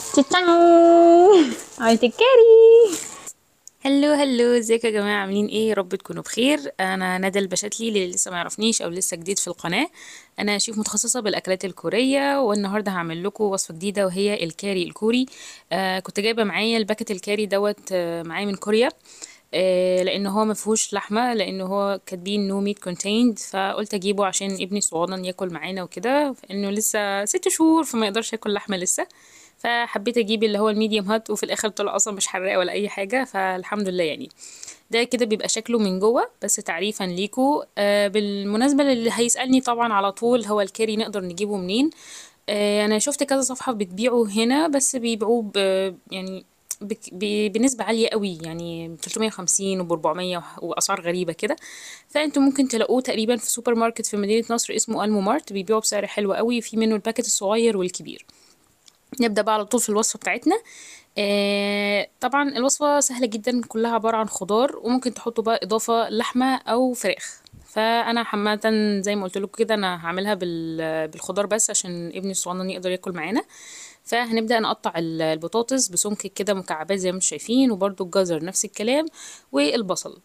تشان عملت الكاري هلو هلو ازيكم يا جماعه عاملين ايه يا رب تكونوا بخير انا ندى البشاتلي اللي لسه ما يعرفنيش او لسه جديد في القناه انا شيف متخصصه بالاكلات الكوريه والنهارده هعمل لكم وصفه جديده وهي الكاري الكوري آه كنت جايبه معايا الباكت الكاري دوت آه معايا من كوريا آه لان هو ما فيهوش لحمه لان هو كاتبين نو ميت كونتيند فقلت اجيبه عشان ابني الصغنن ياكل معانا وكده لانه لسه ست شهور فما يقدرش ياكل لحمه لسه فحبيت اجيب اللي هو الميديوم هات وفي الاخر طلع اصلا مش حراق ولا اي حاجه فالحمد لله يعني ده كده بيبقى شكله من جوه بس تعريفا ليكو آه بالمناسبه اللي هيسالني طبعا على طول هو الكاري نقدر نجيبه منين آه انا شفت كذا صفحه بتبيعه هنا بس بيبيعوه ب- يعني بك- ب- بنسبة عالية قوي يعني 350 و 400 وأسعار غريبة كده فأنتوا ممكن تلاقوه تقريبا في سوبر ماركت في مدينة نصر اسمه ألمو مارت بيبيعه بسعر حلو قوي في منه الباكت الصغير والكبير نبدأ بقى على طول في الوصفة بتاعتنا آه طبعا الوصفة سهلة جدا كلها عبارة عن خضار وممكن تحطوا بقى إضافة لحمة أو فراخ فأنا حماة زي ما قلت لكم كده أنا هعملها بال- بالخضار بس عشان ابني الصغنن يقدر ياكل معانا فهنبدأ نقطع ال- البطاطس بسمك كده مكعبات زي ما انتم شايفين وبرده الجزر نفس الكلام والبصل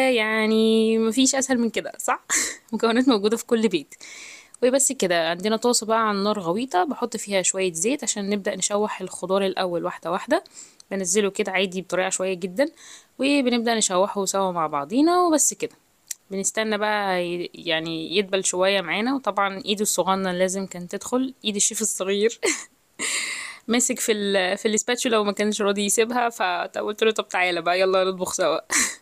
فيعني مفيش أسهل من كده صح؟ مكونات موجودة في كل بيت وبس كده عندنا طاسة بقى على النار غويطة بحط فيها شوية زيت عشان نبدأ نشوح الخضار الأول واحدة واحدة بنزله كده عادي بطريقة عشوائية جدا وبنبدأ نشوحه سوا مع بعضينا وبس كده بنستنى بقى ي- يعني يدبل شوية معانا وطبعا ايده الصغنن لازم كانت تدخل ايد الشيف الصغير ماسك في ال في الاسباتشولا وما كانش راضي يسيبها فقلت له طب تعالى بقى يلا نطبخ سوا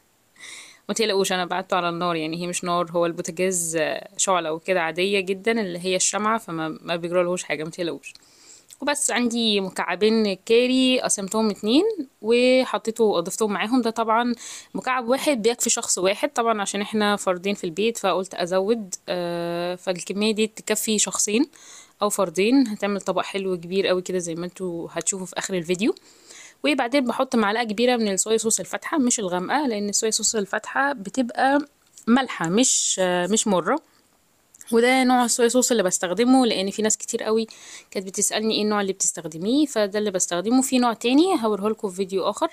ما تقلقوش انا بعته على النار يعني هي مش نار هو البوتاجاز آه، شعلة وكده عادية جدا اللي هي الشمعة فما ما بيجرالهوش حاجة ما تقلقوش وبس عندي مكعبين كاري قسمتهم اتنين وحطيته وضفتهم معاهم ده طبعا مكعب واحد بيكفي شخص واحد طبعا عشان احنا فردين في البيت فقلت ازود آه فالكمية دي تكفي شخصين او فردين هتعمل طبق حلو كبير قوي كده زي ما انتوا هتشوفوا في اخر الفيديو وبعدين بحط معلقه كبيره من الصويا صوص الفاتحه مش الغامقه لان الصويا صوص الفاتحه بتبقى مالحه مش آه، مش مره وده نوع الصويا صوص اللي بستخدمه لان في ناس كتير قوي كانت بتسالني ايه النوع اللي بتستخدميه فده اللي بستخدمه في نوع تاني هوريه لكم في فيديو اخر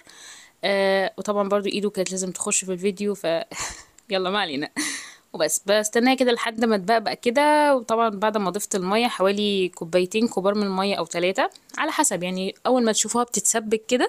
آه وطبعا برضو ايده كانت لازم تخش في الفيديو ف يلا ما علينا وبس بستناها كده لحد ما تبقبق كده وطبعا بعد ما ضفت الميه حوالي كوبايتين كبار من الميه او ثلاثه على حسب يعني اول ما تشوفوها بتتسبك كده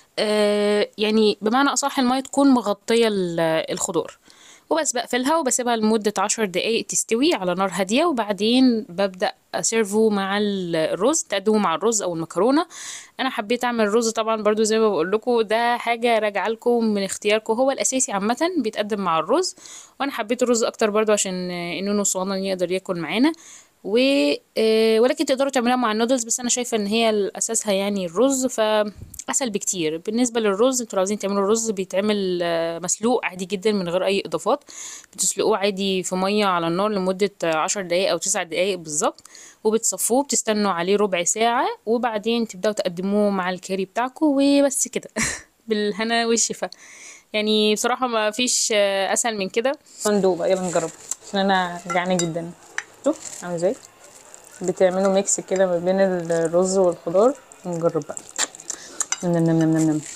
آه يعني بمعنى اصح الميه تكون مغطيه ال- الخضار وبس بقفلها وبسيبها لمدة عشر دقايق تستوي على نار هادية وبعدين ببدأ أسيرفه مع ال- الرز تقدمه مع الرز أو المكرونة أنا حبيت أعمل الرز طبعا برضو زي ما بقول لكم ده حاجة راجعة لكم من اختياركم هو الأساسي عامة بيتقدم مع الرز وأنا حبيت الرز أكتر برضو عشان آه، إنه الصغنن يقدر ياكل معانا و آه، ولكن تقدروا تعملوها مع النودلز بس انا شايفه ان هي اساسها يعني الرز فاسهل بكتير بالنسبه للرز انتوا لو عايزين تعملوا الرز بيتعمل آه، مسلوق عادي جدا من غير اي اضافات بتسلقوه عادي في ميه على النار لمده آه، عشر دقايق او تسع دقايق بالظبط وبتصفوه بتستنوا عليه ربع ساعه وبعدين تبداوا تقدموه مع الكاري بتاعكم وبس كده بالهنا والشفا يعني بصراحه ما فيش آه، اسهل من كده صندوق بقى يلا نجرب عشان انا جعانه جدا شوف عامل ازاي بتعملوا ميكس كده ما بين الرز والخضار ونجرب بقى نم نم نم نم نم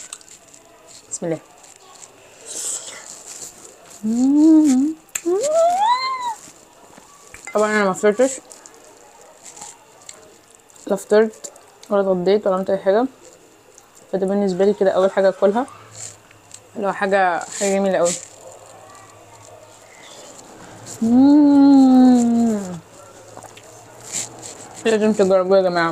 بسم الله طبعا انا ما فطرتش لا فطرت ولا اتغديت ولا عملت اي حاجه فده بالنسبه لي كده اول حاجه اكلها اللي هو حاجه حاجه جميله قوي مم. لازم تجربوه يا جماعة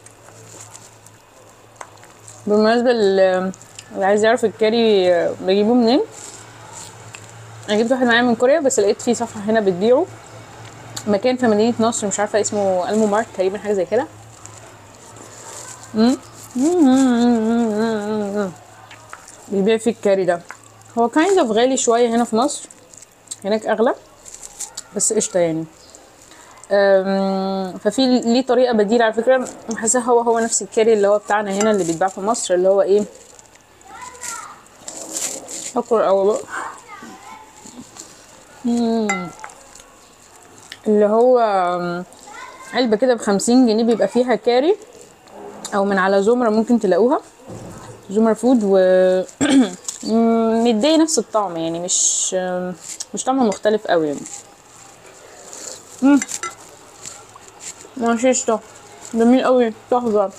بالمناسبة لل- اللي عايز يعرف الكاري بجيبه منين انا جبت واحد معايا من كوريا بس لقيت في صفحة هنا بتبيعه مكان في مدينة نصر مش عارفة اسمه المو مارت تقريبا حاجة زي كده مم. بيبيع فيه الكاري ده هو كايند اوف غالي شوية هنا في مصر هناك اغلى بس قشطة يعني أم، ففي ليه طريقة بديلة على فكرة حاسة هو هو نفس الكاري اللي هو بتاعنا هنا اللي بيتباع في مصر اللي هو ايه اكل الاول بقى مم. اللي هو أم، علبة كده بخمسين جنيه بيبقى فيها كاري او من على زمرة ممكن تلاقوها زمرة فود و مديه نفس الطعم يعني مش مش طعمه مختلف قوي يعني مم. ماشيش ده جميل قوي تحفة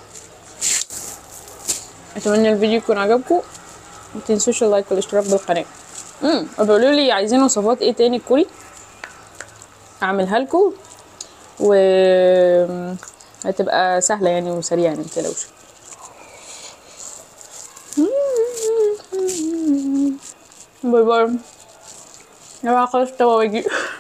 اتمنى الفيديو يكون عجبكم متنسوش اللايك والاشتراك بالقناة امم بيقولوا لي عايزين وصفات ايه تاني كوري اعملها لكم و هتبقى سهلة يعني وسريعة يعني متقلقوش باي باي يلا خلاص توا واجي